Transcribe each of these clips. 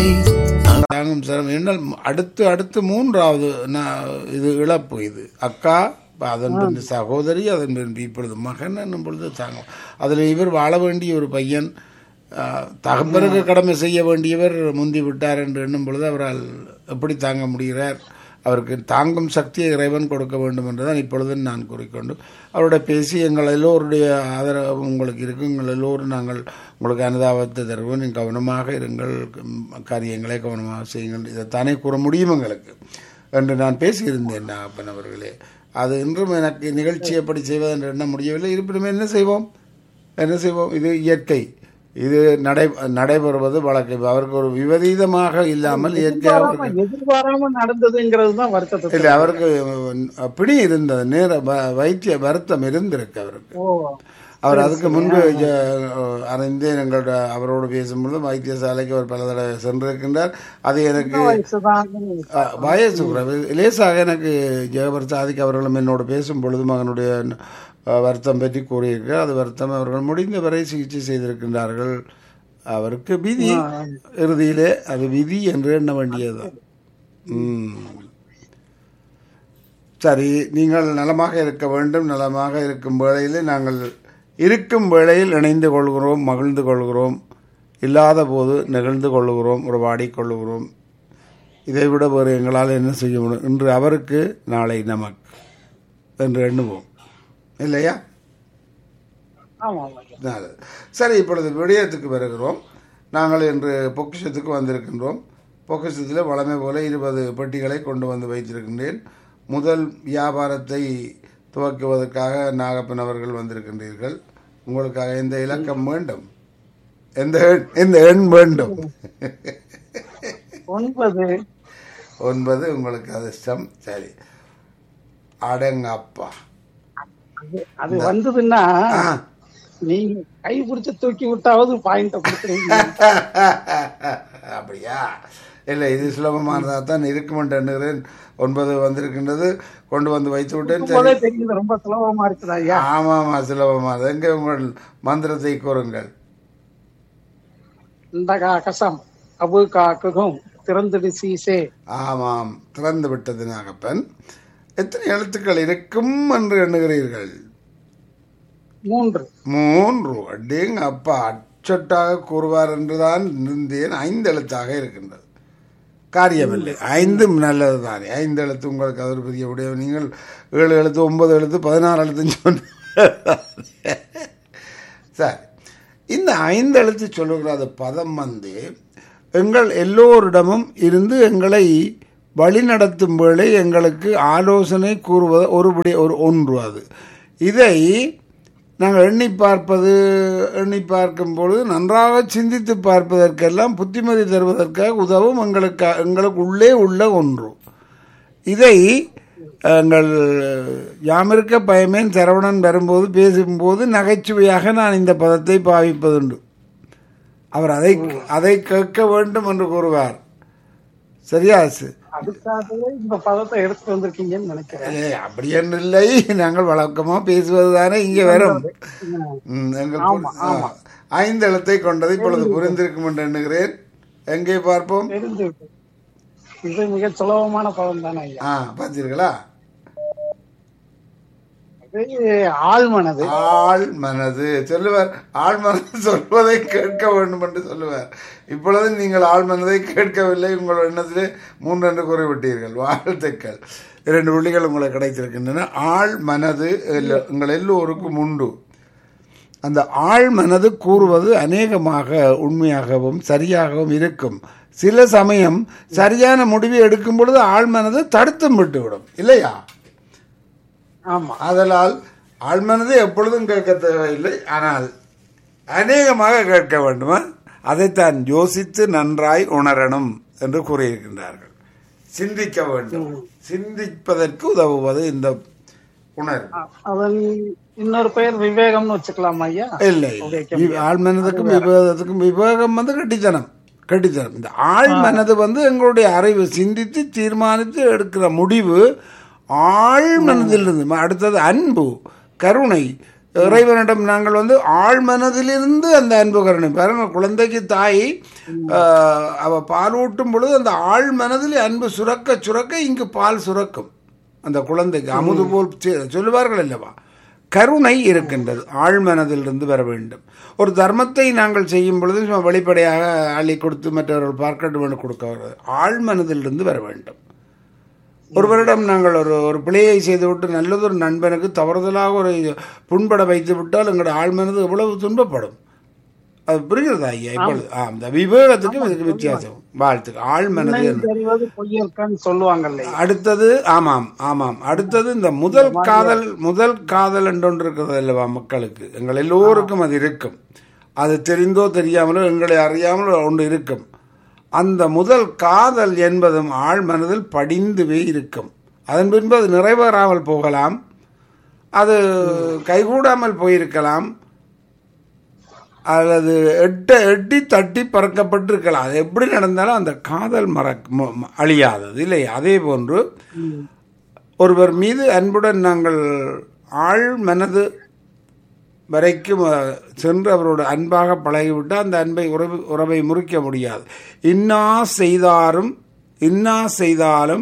தாங்கும் சிரமம் என்னால் அடுத்து அடுத்து மூன்றாவது நான் இது இழப்பு இது அக்கா அதன் பின் சகோதரி அதன் பின் இப்பொழுது மகன் என்னும் பொழுது தாங்கும் அதில் இவர் வாழ வேண்டிய ஒரு பையன் ஆஹ், தகப்பனுக்கு கடமை செய்ய வேண்டியவர் முந்தி விட்டார் என்று எண்ணும் பொழுது அவரால் எப்படி தாங்க முடிகிறார் அவருக்கு தாங்கும் சக்தியை இறைவன் கொடுக்க வேண்டும் என்றுதான் இப்பொழுது நான் கூறிக்கொண்டு அவருடைய பேசி எங்கள் எல்லோருடைய ஆதரவு உங்களுக்கு இருக்கு எங்கள் எல்லோரும் நாங்கள் உங்களுக்கு அனுதாபத்தை தருவோம் நீங்கள் கவனமாக இருங்கள் ம், காரியங்களை கவனமாக செய்யுங்கள் இதைத்தானே கூற முடியும் எங்களுக்கு என்று நான் பேசியிருந்தேன் நாகப்பன் அவர்களே அது இன்றும் எனக்கு நிகழ்ச்சி எப்படி செய்வது என்று எண்ண முடியவில்லை இருப்பினும் என்ன செய்வோம் என்ன செய்வோம் இது இயற்கை இது நடை நடைபெறுவது வழக்கு அவருக்கு ஒரு விபரீதமாக இல்லாமல் இயற்கையாக அவருக்கு- எதிர்பாராம நடந்ததுங்கிறது தான் வருத்தத்தை இல்லை அவருக்கு அஹ், பிடி இருந்தது நேர வ- வைத்திய வருத்தம் இருந்திருக்கு அவருக்கு ஓ அவர் அதுக்கு முன்பு அஹ், அறிந்தேன் எங்களோட அவரோடு பேசும்பொழுது வைத்தியசாலைக்கு அவர் பல தடவை சென்றிருக்கின்றார் அது எனக்கு வயசுதான் அஹ், வயசு குறைவு லேசாக எனக்கு ஜெகபர் சாதிக் அவர்களும் என்னோடு பேசும் பொழுது மகனுடைய அஹ், வருத்தம் பற்றி கூறியிருக்கிறார் அது வருத்தம் அவர்கள் முடிந்தவரை சிகிச்சை செய்திருக்கின்றார்கள் அவருக்கு விதி இறுதியிலே அது விதி என்று எண்ண வேண்டியதுதான் ம். சரி நீங்கள் நலமாக இருக்க வேண்டும் நலமாக இருக்கும் வேளையிலே நாங்கள் இருக்கும் வேளையில் இணைந்து கொள்கிறோம் மகிழ்ந்து கொள்கிறோம் இல்லாத போது நெகிழ்ந்து கொள்கிறோம் உறவாடிக் கொள்கிறோம் இதைவிட வேறு எங்களால் என்ன செய்ய முடியும் இன்று அவருக்கு நாளை நமக்கு என்று எண்ணுவோம் இல்லையா ஆமா ஆமா நல்லது சரி இப்பொழுது விடயத்துக்கு வருகிறோம் நாங்கள் இன்று பொக்கிஷத்துக்கு வந்திருக்கின்றோம் பொக்கிஷத்தில் வளமை போல இருபது பெட்டிகளை கொண்டு வந்து வைத்திருக்கின்றேன் முதல் வியாபாரத்தை துவக்குவதற்காக நாகப்பன் அவர்கள் வந்திருக்கின்றீர்கள் உங்களுக்காக எந்த இலக்கம் வேண்டும் எந்த எண் எந்த எண் வேண்டும் ஒன்பது ஒன்பது உங்களுக்கு அதிர்ஷ்டம் சரி அடங்கப்பா அது- அது வந்ததுன்னா நீங்க கை பிடிச்சு தூக்கி விட்டாவது பாயிண்ட கொடுத்துருவீங்க அப்படியா இல்லை இது சுலபமானதாக தான் இருக்குமென்று எண்ணுகிறேன் ஒன்பது வந்திருக்கின்றது கொண்டு வந்து வைத்து விட்டேன் சரி போதே தெரியுது ரொம்ப சுலபமா இருக்குதா ஐயா ஆமாம் ஆமாம் சுலபமானது எங்கே உங்கள் மந்திரத்தை கூறுங்கள் இந்த கா கசம் அபு காக்குகும் திறந்துடு சீசே ஆமாம் திறந்து விட்டது நாகப்பன் எத்தனை எழுத்துக்கள் இருக்கும் என்று எண்ணுகிறீர்கள் மூன்று மூன்று அடேங்க அப்பா அச்சொட்டாக கூறுவார் என்றுதான் இருந்தேன் ஐந்து எழுத்தாக இருக்கின்றது காரியமில்லை ஐந்தும் நல்லது தானே ஐந்து எழுத்து உங்களுக்கு அது ஒரு பெரிய விடைய நீங்கள் ஏழு எழுத்து ஒன்பது எழுத்து பதினாறு எழுத்துன்னு சொன்ன சரி இந்த ஐந்து எழுத்து சொல்லுகிற அந்த பதம் வந்து எங்கள் எல்லோரிடமும் இருந்து எங்களை வழிநடத்தும் வேளை எங்களுக்கு ஆலோசனை கூறுவது ஒரு விடய ஒரு ஒன்று அது இதை நாங்கள் எண்ணி பார்ப்பது எண்ணி பார்க்கும் பொழுது நன்றாக சிந்தித்து பார்ப்பதற்கெல்லாம் புத்திமதி தருவதற்காக உதவும் எங்களுக்கு எங்களுக்கு உள்ளே உள்ள ஒன்று இதை எங்கள் யாமிருக்க பயமேன் சரவணன் வரும்போது பேசும்போது நகைச்சுவையாக நான் இந்த பதத்தை பாவிப்பதுண்டு அவர் அதை அதை கேட்க வேண்டும் என்று கூறுவார் சரியா சு- அதுக்காகவே இந்த பதத்தை எடுத்துட்டு வந்திருக்கீங்கன்னு நினைக்கிறேன் ஏய், அப்படி என்று இல்லை நாங்கள் வழக்கமா பேசுவது தானே இங்கே வரும் ம், எங்கள் ஆமா, ஆ, ஐந்து எழுத்தை கொண்டது இப்பொழுது புரிந்திருக்கும் என்று எண்ணுகிறேன் எங்கே பார்ப்போம் தெரிந்து விட்டது. இது மிக சுலபமான பதம் தானே ஐயா ஆ பார்த்தீர்களா இது ஆழ்மனது ஆள் மனது சொல்லுவார் ஆள் மனது சொல்வதை கேட்க வேண்டும் என்று சொல்லுவார் இப்பொழுது நீங்கள் ஆள் மனதை கேட்கவில்லை உங்கள் எண்ணத்திலே மூன்றென்று கூறிவிட்டீர்கள் வாழ்த்துக்கள் இரண்டு புள்ளிகள் உங்களுக்கு கிடைத்திருக்கின்றன ஆள் மனது எல்ல- உங்கள் எல்லோருக்கும் உண்டு அந்த ஆள் மனது கூறுவது அநேகமாக உண்மையாகவும் சரியாகவும் இருக்கும் சில சமயம் சரியான முடிவை எடுக்கும் பொழுது ஆள் மனது தடுத்தும் விட்டுவிடும் இல்லையா ஆமா ஆதலால் ஆழ்மனதை எப்பொழுதும் கேட்க தேவையில்லை ஆனால் அநேகமாக கேட்க வேண்டுமா அதைத்தான் யோசித்து நன்றாய் உணரணும் என்று கூறியிருக்கின்றார்கள் சிந்திக்க வேண்டும் சிந்திப்பதற்கு உதவுவது இந்த உணர்வு அ- அதன் இன்னொரு பெயர் விவேகம்னு வச்சுக்கலாம் ஐயா இல்லை வி- ஆழ்மனதுக்கும் விவேகத்துக்கும் விவேகம் வந்து கட்டித்தனம் கட்டித்தனம் இந்த ஆழ்மனது வந்து எங்களுடைய அறிவு சிந்தித்து தீர்மானித்து எடுக்கிற முடிவு ஆழ்மனதிலிருந்து அடுத்தது அன்பு கருணை இறைவனிடம் நாங்கள் வந்து ஆழ்மனதிலிருந்து அந்த அன்பு கருணை பாருங்க குழந்தைக்கு தாய் ஆஹ், அவ பால் ஊட்டும் பொழுது அந்த ஆழ் மனதில் அன்பு சுரக்க சுரக்க இங்கு பால் சுரக்கும் அந்த குழந்தைக்கு அமுது போல் செ- சொல்லுவார்கள் அல்லவா கருணை இருக்கின்றது ஆழ்மனதிலிருந்து வர வேண்டும் ஒரு தர்மத்தை நாங்கள் செய்யும் பொழுது சும்மா வெளிப்படையாக அள்ளி கொடுத்து மற்றவர்கள் பார்க்கட்டும் என்று கொடுக்க ஆழ்மனதிலிருந்து வர வேண்டும் ஒருவரிடம் நாங்கள் ஒரு ஒரு பிழையை செய்துவிட்டு நல்லதொரு நண்பனுக்கு தவறுதலாக ஒரு புண்பட வைத்து விட்டால் எங்களோட ஆழ்மனது எவ்வளவு துன்பப்படும் அது புரிகிறதா ஐயா இப்பொழுது ஆ, அந்த விவேகத்துக்கும் இதுக்கு வித்தியாசம் வாழ்த்துக்கு ஆழ்மனது என்று தெரிவது பொய்யற்கான்னு சொல்லுவாங்கல்ல அடுத்தது ஆமாம் ஆமாம் அடுத்தது இந்த முதல் காதல் முதல் காதல் என்று ஒன்று இருக்கிறது அல்லவா மக்களுக்கு எங்கள் எல்லோருக்கும் அது இருக்கும் அது தெரிந்தோ தெரியாமலோ எங்களை அறியாமலோ ஒன்று இருக்கும் அந்த முதல் காதல் என்பதும் ஆழ் மனதில் படிந்துவே இருக்கும் அதன் பின்பு அது நிறைவேறாமல் போகலாம் அது கைகூடாமல் போயிருக்கலாம் அல்லது எட்ட எட்டி தட்டி பறக்கப்பட்டிருக்கலாம் அது எப்படி நடந்தாலும் அந்த காதல் மறக் ம- ம- அழியாதது இல்லை அதே போன்று ஒருவர் மீது அன்புடன் நாங்கள் ஆழ் மனது வரைக்கும் அஹ், சென்று அவரோட அன்பாக பழகிவிட்டால் அந்த அன்பை உறவு உறவை முறிக்க முடியாது இன்னா செய்தாரும் இன்னா செய்தாலும்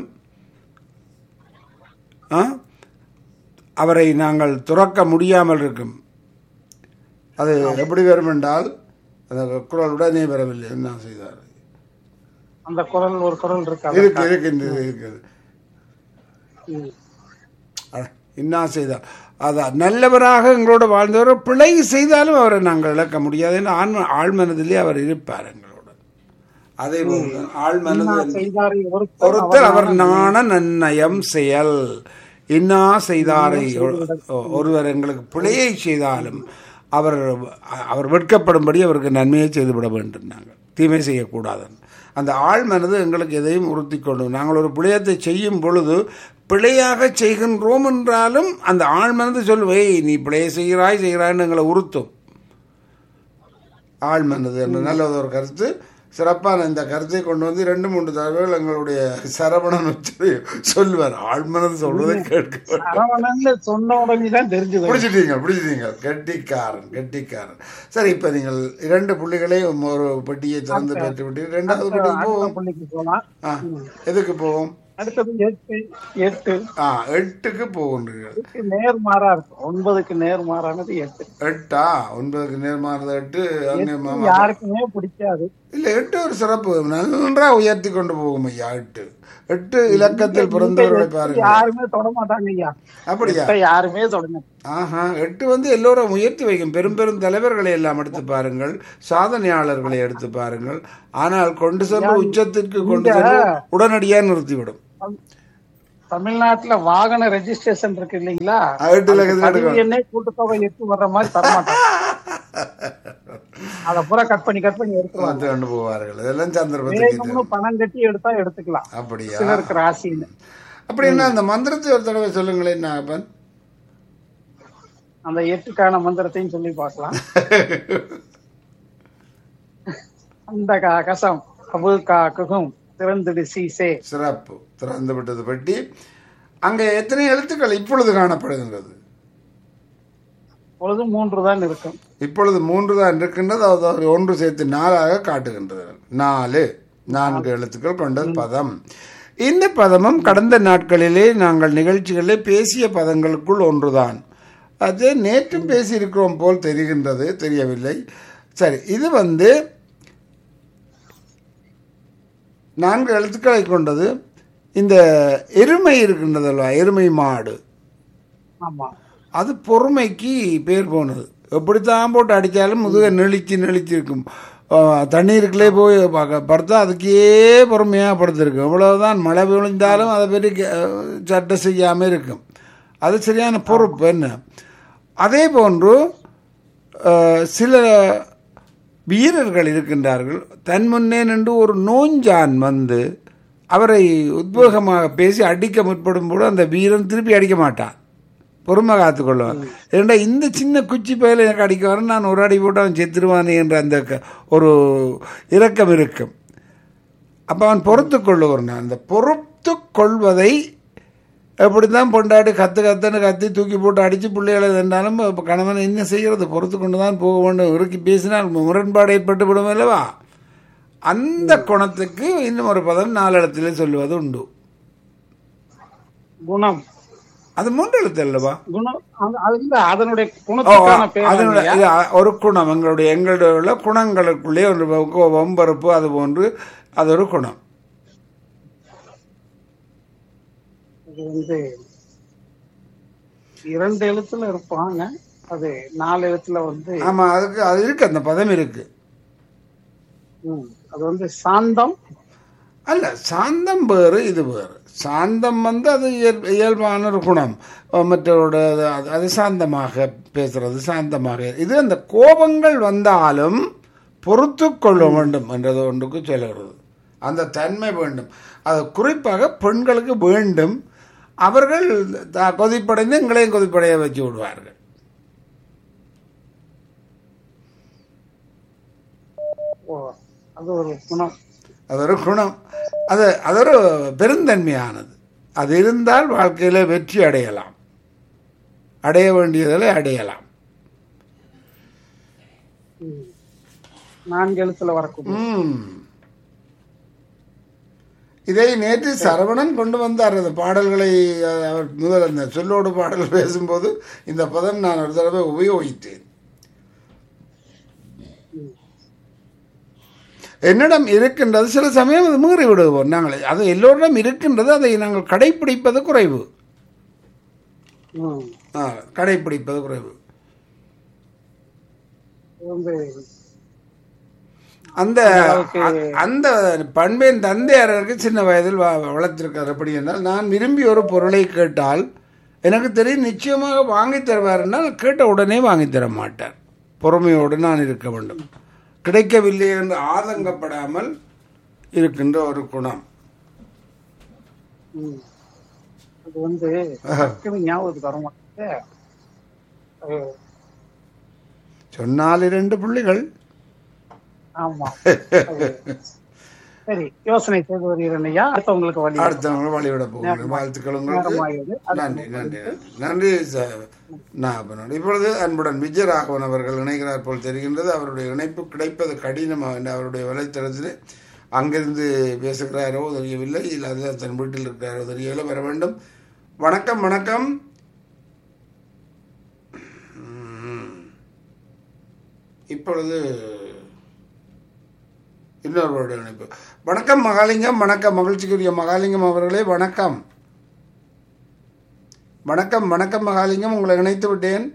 ஆ, அவரை நாங்கள் துறக்க முடியாமல் இருக்கும் அது எப்படி வரும் என்றால் அந்த குரல் உடனே வரவில்லை என்ன செய்தார் அந்த குரல் ஒரு குரல் இருக்காது இருக்கு இருக்கின்றது இருக்குது ம். அஹ், இன்னா செய்தார் அதான் நல்லவராக எங்களோட வாழ்ந்தவர் பிழை செய்தாலும் அவரை நாங்கள் இழக்க முடியாது ஏன்னா ஆன்ம ஆழ்மனதிலே அவர் இருப்பார் எங்களோட அதே போல ஆழ்மனது செய்தாரை ஒரு ஒருத்தர் அவர் நாண நன்னயம் செயல் இன்னா செய்தாரை ஒ- ஒருவர் எங்களுக்கு பிழையை செய்தாலும் அவர் அவர் வெட்கப்படும்படி அவருக்கு நன்மையை செய்துவிட வேண்டும் நாங்கள் தீமை செய்யக்கூடாது அந்த ஆழ்மனது எங்களுக்கு எதையும் உறுத்தி கொண்டு நாங்கள் ஒரு பிழையத்தை செய்யும் பொழுது பிழையாக செய்கின்றோம் என்றாலும் அந்த ஆழ்மனது சொல்லுவே நீ பிழையை செய்கிறாய் செய்கிறாய்ன்னு எங்களை உறுத்தும் ஆழ்மனது என்ற நல்ல ஒரு கருத்து சிறப்பான இந்த கருத்தை கொண்டு வந்து ரெண்டு மூன்று தடவைகள் எங்களுடைய சரவணன் வச்சு சொல்லுவார் ஆழ்மனது சொல்றதை கேட்க அரவணன்னு சொன்ன உடனே தான் தெரிஞ்சது பிடிச்சிட்டீங்க பிடிச்சிட்டீங்க கெட்டிக்காரன் கெட்டிக்காரன் சரி இப்ப நீங்கள் இரண்டு புள்ளிகளை ஒரு பெட்டியை திறந்து பெற்று விட்டு இரண்டாவது பெட்டிக்கு அடுத்த போவோம் புள்ளிக்கு போலாம் ஆ, எதுக்கு போவோம் அடுத்தது எட்டு எட்டு ஆ எட்டுக்கு போகின்றீர்கள் எட்டுக்கு நேர்மாறா இருக்கும் ஒன்பதுக்கு நேர்மாறானது எட்டு எட்டா ஒன்பதுக்கு நேர்மாறது எட்டு அங்கே மாமா யாருக்குமே பிடிக்காது இல்ல எட்டு ஒரு சிறப்பு நன்றா உயர்த்தி கொண்டு போகும் ஐயா எட்டு எட்டு இலக்கத்தில் பிறந்தவர்களை பாருங்க யாருமே தொட மாட்டாங்க ஐயா அப்படியா எட்டை யாருமே தொடங்க ஆஹா எட்டு வந்து எல்லோரும் உயர்த்தி வைக்கும் பெரும் பெரும் தலைவர்களை எல்லாம் எடுத்து பாருங்கள் சாதனையாளர்களை எடுத்து பாருங்கள் ஆனால் கொண்டு சென்று உச்சத்திற்கு கொண்டு சென்று உடனடியாக நிறுத்திவிடும் தமிழ்நாட்டுல வாகன ரெஜிஸ்ட்ரேஷன் இருக்கு இல்லைங்களா ஆ, எட்டு இலக்கத்தில் பதிவு எடுக்கணும் எண்ணே கூட்டுத்தொகை எட்டு வர்ற மாதிரி தரமாட்டாங்க அத பூரா கட் பண்ணி கட் பண்ணி எடுத்துருவாங்க பார்த்து கொண்டு போவார்கள் இதெல்லாம் சந்தர்ப்பத்துக்கு இது. வேணும்னு பணம் கட்டி எடுத்தா எடுத்துக்கலாம் அப்படியா சிலருக்கு ராசின்னு அப்படி என்ன அந்த மந்திரத்தை ஒரு தடவை சொல்லுங்களேன் நாகப்பன் அந்த எட்டுக்கான மந்திரத்தையும் சொல்லி பார்க்கலாம் அந்த கா- கசம் கபு கா குகும் திறந்துடு சீசே சிறப்பு திறந்து விட்டது பெட்டி அங்கே எத்தனை எழுத்துக்கள் இப்பொழுது காணப்படுகின்றது பொழுது மூன்று தான் இருக்கும் இப்பொழுது மூன்று தான் இருக்கின்றது அதாவது ஒன்று சேர்த்து நாலாக காட்டுகின்றது நாலு நான்கு எழுத்துக்கள் கொண்ட பதம் இந்த பதமும் கடந்த நாட்களிலே நாங்கள் நிகழ்ச்சிகளிலே பேசிய பதங்களுக்குள் ஒன்றுதான் அது நேற்றும் பேசியிருக்கிறோம் போல் தெரிகின்றது தெரியவில்லை சரி இது வந்து நான்கு எழுத்துக்களை கொண்டது இந்த எருமை இருக்கின்றது அல்லவா எருமை மாடு ஆமா அது பொறுமைக்கு பேர் போனது எப்படித்தான் போட்டு அடித்தாலும் முதுக நெளிச்சு நெளிச்சு இருக்கும் ஆஹ் தண்ணீருக்குள்ளே போய் பார்க்க பார்த்தா அதுக்கே பொறுமையாக படுத்திருக்கு எவ்வளவுதான் மழை விழுந்தாலும் அதை பற்றி கே- சட்டை செய்யாமல் இருக்கும் அது சரியான பொறுப்பு என்ன அதே போன்று ஆஹ் சில வீரர்கள் இருக்கின்றார்கள் தன் முன்னே நின்று ஒரு நோஞ்சான் வந்து அவரை உத்வேகமாக பேசி அடிக்க முற்படும் போது அந்த வீரன் திருப்பி அடிக்க மாட்டான் பொறுமை காத்துக்கொள்வான் ஏண்டா இந்த சின்ன குச்சி பயில எனக்கு அடிக்க வர நான் ஒரு அடி போட்டு அவன் செத்துருவானே என்ற அந்த க- ஒரு இரக்கம் இருக்கும் அப்போ அவன் பொறுத்து கொள்ளுவான் அந்த பொறுத்து கொள்வதை எப்படித்தான் பொண்டாட்டி கத்து கத்துன்னு கத்தி தூக்கி போட்டு அடிச்சு பிள்ளைகளை இருந்தாலும் இப்போ கணவன் என்ன செய்கிறது பொறுத்து கொண்டு தான் போக வேண்டும் இறுக்கி பேசினால் முரண்பாடு ஏற்பட்டு விடும் அல்லவா அந்த குணத்துக்கு இன்னும் ஒரு பதம் நாலு இடத்துல சொல்லுவது உண்டு குணம் அது மூன்று எழுத்து அல்லவா குணம் அது- அது இல்ல அதனுடைய ஓ, குணத்துக்கான பேர் அதனுடைய ஐயா. இது அ- ஒரு குணம் எங்களுடைய எங்களுடைய உள்ள குணங்களுக்குள்ளே ஒரு வ- கோபம் பருப்பு அது போன்று அது ஒரு குணம் இது வந்து இரண்டு எழுத்துல இருப்பாங்க அது நாலு எழுத்துல வந்து ஆமா அதுக்கு அது இருக்கு அந்த பதம் இருக்கு ம், அது வந்து சாந்தம் அல்ல சாந்தம் வேறு இது வேறு சாந்தம் வந்து அது இயல்- இயல்பான ஒரு குணம் அஹ் மற்றவரோட அது- அது- அது சாந்தமாக பேசுறது சாந்தமாக இது அந்த கோபங்கள் வந்தாலும் பொறுத்து கொள்ள வேண்டும் என்றது ஒன்றுக்கு சொல்லுகிறது அந்த தன்மை வேண்டும் அது குறிப்பாக பெண்களுக்கு வேண்டும் அவர்கள் த- கொதிப்படைந்து எங்களையும் கொதிப்படைய வச்சு விடுவார்கள் ஓ அது ஒரு குணம் அது ஒரு குணம் அது அது ஒரு பெருந்தன்மையானது அது இருந்தால் வாழ்க்கையில வெற்றி அடையலாம் அடைய வேண்டியதில் அடையலாம் ம். நான்கு எழுத்துல வரக்கூடிய ம். இதை நேற்று சரவணன் கொண்டு வந்தார் அந்த பாடல்களை அஹ், அவர் முதல் அந்த சொல்லோடு பாடல் பேசும்போது இந்த பதம் நான் ஒரு தடவை உபயோகித்தேன் என்னிடம் இருக்கின்றது சில சமயம் அது மீறி விடுவோம் நாங்கள் அது எல்லோரிடம் இருக்கின்றது அதை நாங்கள் கடைப்பிடிப்பது குறைவு ம். ஆ, கடைப்பிடிப்பது குறைவு இது வந்து அந்த அளவுக்கு- அ- அந்த பண்பின் தந்தையாரருக்கு சின்ன வயதில் வ- வளர்த்திருக்கார் அப்படி என்றால் நான் விரும்பி ஒரு பொருளை கேட்டால் எனக்கு தெரியும் நிச்சயமாக வாங்கி தருவார் கேட்ட உடனே வாங்கி தர மாட்டார் பொறுமையோடு நான் இருக்க வேண்டும் கிடைக்கவில்லை என்று ஆதங்கப்படாமல் இருக்கின்ற ஒரு குணம் ம். அது வந்து டக்குனு ஞாபகத்துக்கு வர மாட்டேங்குது அது சொன்னால் இரண்டு புள்ளிகள் ஆமா அது சரி யோசனை செய்து வருகிறேன் ஐயா அடுத்தவங்களுக்கு வழி அடுத்தவங்க வழிவிட போகிறேன் வாழ்த்துக்கள் உங்களுக்கு நேரமாகிறது. நன்றி நன்றி நன்றி ச- நாகப்பனோடு இப்பொழுது அன்புடன் விஜயராகவன் அவர்கள் இணைகிறார் போல் தெரிகின்றது அவருடைய இணைப்பு கிடைப்பது கடினம் என்று அவருடைய வலைத்தளத்தில் அங்கிருந்து பேசுகிறாரோ தெரியவில்லை இல்லாத தன் வீட்டில் இருக்கிறாரோ தெரியவில்லை வர வேண்டும் வணக்கம் வணக்கம் ம். இப்பொழுது இன்னொருவருடைய இணைப்பு வணக்கம் மகாலிங்கம் வணக்கம் மகிழ்ச்சிக்குரிய மகாலிங்கம் அவர்களே வணக்கம் வணக்கம் வணக்கம் மகாலிங்கம் உங்களை இணைத்து விட்டேன்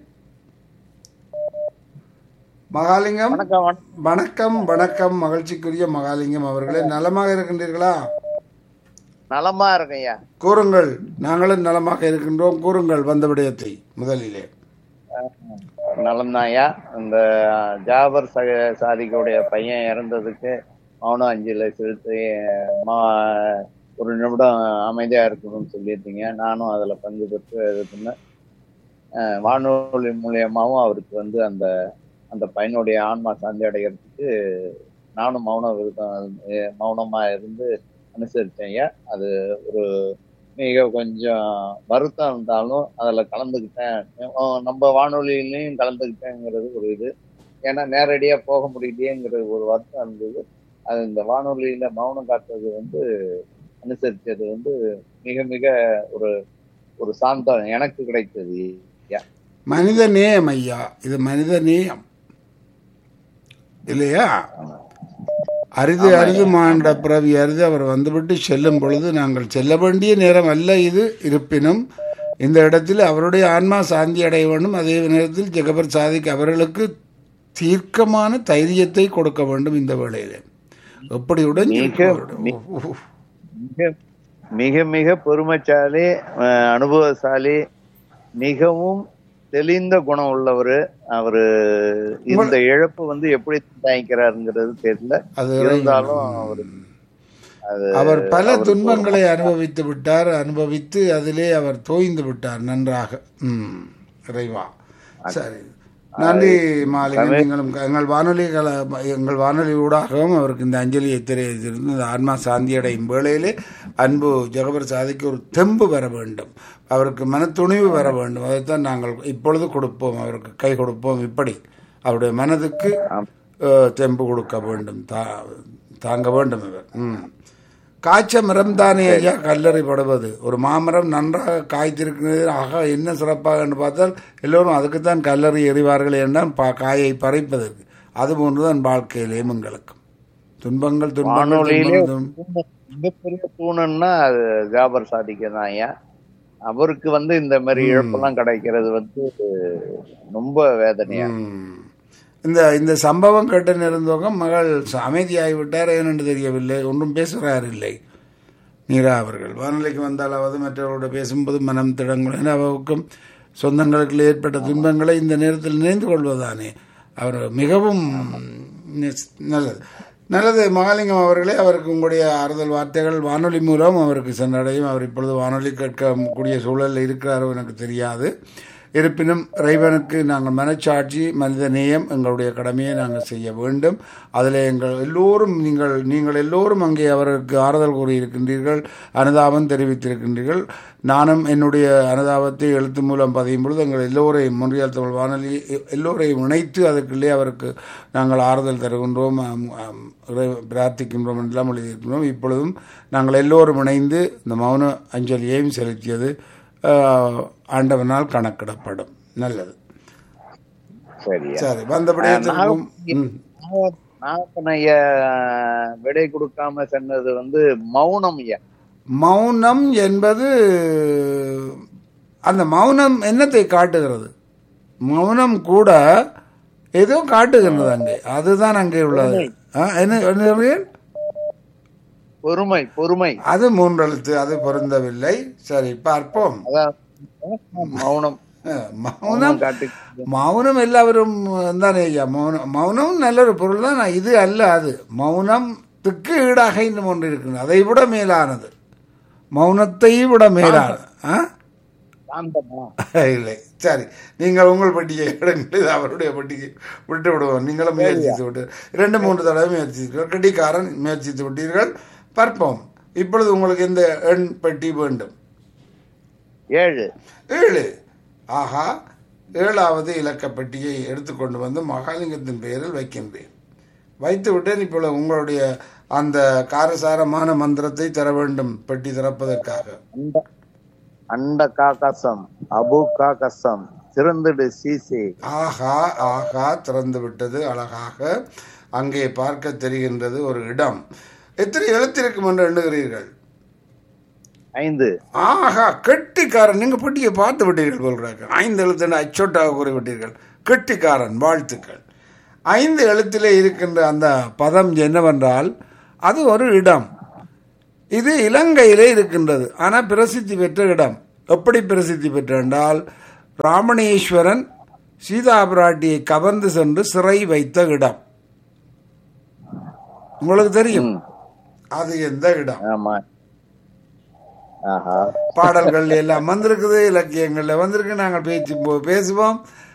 மகாலிங்கம் வணக்கம் வணக்கம். வணக்கம் வணக்கம் மகிழ்ச்சிக்குரிய மகாலிங்கம் அவர்களே நலமாக இருக்கின்றீர்களா நலமா இருக்கேன்யா கூறுங்கள் நாங்களும் நலமாக இருக்கின்றோம் கூறுங்கள் வந்த விடயத்தை முதலிலே நலம்தான்யா இந்த ஜாபர் சக சாதிக்குடைய பையன் இறந்ததுக்கு மௌனம் அஞ்சலி செலுத்தி மா ஒரு நிமிடம் அமைதியா இருக்கணும்னு சொல்லியிருந்தீங்க நானும் அதுல பங்கு பெற்று இது பண்ணேன் அஹ் வானொலி மூலியமாவும் அவருக்கு வந்து அந்த அந்த பையனுடைய ஆன்மா சாந்தி அடைகிறதுக்கு நானும் மௌன விருதம் அஹ் மௌனமா இருந்து அனுசரிச்சேன் அது ஒரு மிக கொஞ்சம் வருத்தம் இருந்தாலும் அதில் கலந்துக்கிட்டேன் அஹ் நம்ம வானொலியிலையும் கலந்துக்கிட்டேங்கிறது ஒரு இது ஏன்னா நேரடியாக போக முடியலையேங்கிறது ஒரு வருத்தம் இருந்தது அது இந்த வானொலியில மௌனம் காட்டுறது வந்து அனுசரிச்சது வந்து மிக மிக ஒரு ஒரு சாந்தம் எனக்கு கிடைத்தது மனித நேயம் ஐயா இது மனித நேயம் இல்லையா அரிது அரிது மாண்ட பிறவி அரிது அவர் வந்துவிட்டு செல்லும் பொழுது நாங்கள் செல்ல வேண்டிய நேரம் அல்ல இது இருப்பினும் இந்த இடத்தில் அவருடைய ஆன்மா சாந்தி அடைய வேண்டும் அதே நேரத்தில் ஜெகபர் சாதிக் அவர்களுக்கு தீர்க்கமான தைரியத்தை கொடுக்க வேண்டும் இந்த வேளையிலே எப்படி உடன் மிக- மிக மிக மிக பொறுமைசாலி அஹ் அனுபவசாலி மிகவும் தெளிந்த குணம் உள்ளவர் அவரு இந்த இழப்பு வந்து எப்படி தாங்கிக்கிறாருங்கிறது தெரியல அது இருந்தாலும் அவரு அது அவர் பல அவருக்கு துன்பங்களை அனுபவித்து விட்டார் அனுபவித்து அதிலே அவர் தோய்ந்து விட்டார் நன்றாக ம் இறைவா சரி நன்றி மாலிகம் நீங்களும் எங்கள் வானொலி கல- எங்கள் வானொலி ஊடாகவும் அவருக்கு இந்த அஞ்சலியை தெரிவித்திருந்து இந்த ஆன்மா சாந்தியடையும் வேளையிலே அன்பு ஜெகபர் சாதிக்கு ஒரு தெம்பு வர வேண்டும் அவருக்கு மனத்துணிவு வர வேண்டும் அதைத்தான் நாங்கள் இப்பொழுது கொடுப்போம் அவருக்கு கை கொடுப்போம் இப்படி அவருடைய மனதுக்கு அஹ், தெம்பு கொடுக்க வேண்டும் தா- தாங்க வேண்டும் இவர் ம் காய்ச்ச மரம் தானே ஐயா கல்லறைப்படுவது ஒரு மாமரம் நன்றாக காய்த்திருக்கிறது ஆகா என்ன சிறப்பாக என்று பார்த்தால் எல்லோரும் அதுக்குத்தான் கல்லறை எறிவார்கள் என்றால் பா காயை பறிப்பதற்கு அது போன்றுதான் வாழ்க்கையிலேயும் எங்களுக்கும் துன்பங்கள் துன்பங்கள் வானொலியிலே துன்பங்கள் துன்பம். மிகப்பெரிய தூணுன்னா அது ஜாபர் சாதிக்க தான் ஐயா அவருக்கு வந்து இந்த மாதிரி இழப்பெல்லாம் கிடைக்கிறது வந்து ரொம்ப வேதனையா இருக்கு. ம். இந்த இந்த சம்பவம் கேட்டு இருந்தவங்க மகள் ச- அமைதியாகிவிட்டார் ஏனென்று தெரியவில்லை ஒன்றும் பேசுகிறார் இல்லை மீரா அவர்கள் வானொலிக்கு வந்தாலாவது மற்றவர்களோட பேசும்போது மனம் திடங்கள் அவருக்கும் சொந்தங்களுக்கு ஏற்பட்ட துன்பங்களை இந்த நேரத்தில் நினைந்து கொள்வதானே அவர் மிகவும் நெஸ்- நல்லது நல்லது மகாலிங்கம் அவர்களே அவருக்கு உங்களுடைய ஆறுதல் வார்த்தைகள் வானொலி மூலம் அவருக்கு சென்றடையும் அவர் இப்பொழுது வானொலி கேட்கக்கூடிய சூழலில் இருக்கிறாரோ எனக்கு தெரியாது இருப்பினும் இறைவனுக்கு நாங்கள் மனச்சாட்சி மனித நேயம் எங்களுடைய கடமையை நாங்கள் செய்ய வேண்டும் அதில் எங்கள் எல்லோரும் நீங்கள் நீங்கள் எல்லோரும் அங்கே அவருக்கு ஆறுதல் கூறியிருக்கின்றீர்கள் அனுதாபம் தெரிவித்திருக்கின்றீர்கள் நானும் என்னுடைய அனுதாபத்தை எழுத்து மூலம் பதியும் பொழுது எங்கள் எல்லோரையும் முன்றியல் தமிழ் வானொலி எல்லோரையும் இணைத்து அதற்குள்ளே அவருக்கு நாங்கள் ஆறுதல் தருகின்றோம் ஆம், ஆம், இறை- பிரார்த்திக்கின்றோம் என்றெல்லாம் எழுதியிருக்கின்றோம் இப்பொழுதும் நாங்கள் எல்லோரும் இணைந்து இந்த மௌன அஞ்சலியையும் செலுத்தியது ஆஹ், ஆண்டவனால் கணக்கிடப்படும் நல்லது சரியா சரி வந்தபடியே திரும்பவும் ம். நாகப்பன் ஐயா விடை கொடுக்காம சொன்னது வந்து மௌனம் ஐயா மௌனம் என்பது அந்த மௌனம் என்னத்தை காட்டுகிறது மௌனம் கூட ஏதோ காட்டுகின்றது அங்கே அதுதான் அங்கே உள்ளது ஆ, என்ன என்ன சொல்றீர்கள்? பொறுமை பொறுமை அது மூன்றெழுத்து அது பொருந்தவில்லை சரி பார்ப்போம் அதான் மௌனம் அஹ், மௌனம் காட்டு மௌனம் எல்லாவரும் தானே ஐயா மௌனம் மௌனம் நல்ல ஒரு பொருள் தான் நான் இது அல்ல அது மௌனத்துக்கு ஈடாக இன்னும் ஒன்று இருக்கிறது அதை விட மேலானது மௌனத்தை விட மேலானது ஆ சாந்தமா இல்லை சரி நீங்கள் உங்கள் பட்டியை எடுங்கள் இது அவருடைய பட்டியை விட்டு விடுவோம் நீங்களும் முயற்சித்து விட்டு இரண்டு மூன்று தடவை முயற்சித்தீர்கள் கெட்டிக்காரன் முயற்சித்து விட்டீர்கள் பார்ப்போம் இப்பொழுது உங்களுக்கு இந்த எண் பெட்டி வேண்டும் ஏழு ஏழு ஆஹா ஏழாவது இலக்க பெட்டியை எடுத்துக்கொண்டு வந்து மகாலிங்கத்தின் பெயரில் வைக்கின்றேன் வைத்து விட்டேன் இப்பொழுது உங்களுடைய அந்த காரசாரமான மந்திரத்தை தர வேண்டும் பெட்டி திறப்பதற்காக அண்ட அண்ட காக்கசம் அபு காக்கசம் திறந்துடு சீசி ஆஹா ஆஹா திறந்து விட்டது அழகாக அங்கே பார்க்க தெரிகின்றது ஒரு இடம் எத்தனை எழுத்திருக்கும் என்று எண்ணுகிறீர்கள் ஐந்து ஆஹா கெட்டிக்காரன் நீங்க பெட்டியை பார்த்து விட்டீர்கள் போல்றாங்க ஐந்து எழுத்து அச்சோட்டாக கூறிவிட்டீர்கள் கெட்டிக்காரன் வாழ்த்துக்கள் ஐந்து எழுத்திலே இருக்கின்ற அந்த பதம் என்னவென்றால் அது ஒரு இடம் இது இலங்கையிலே இருக்கின்றது ஆனால் பிரசித்தி பெற்ற இடம் எப்படி பிரசித்தி பெற்ற என்றால் ராமணேஸ்வரன் சீதா பிராட்டியை கவர்ந்து சென்று சிறை வைத்த இடம் உங்களுக்கு தெரியும் அது எந்த இடம் ஆமா ஆஹா பாடல்கள் எல்லாம் வந்திருக்குது இலக்கியங்கள்ல வந்திருக்கு நாங்கள் பேச்சு போ- பேசுவோம்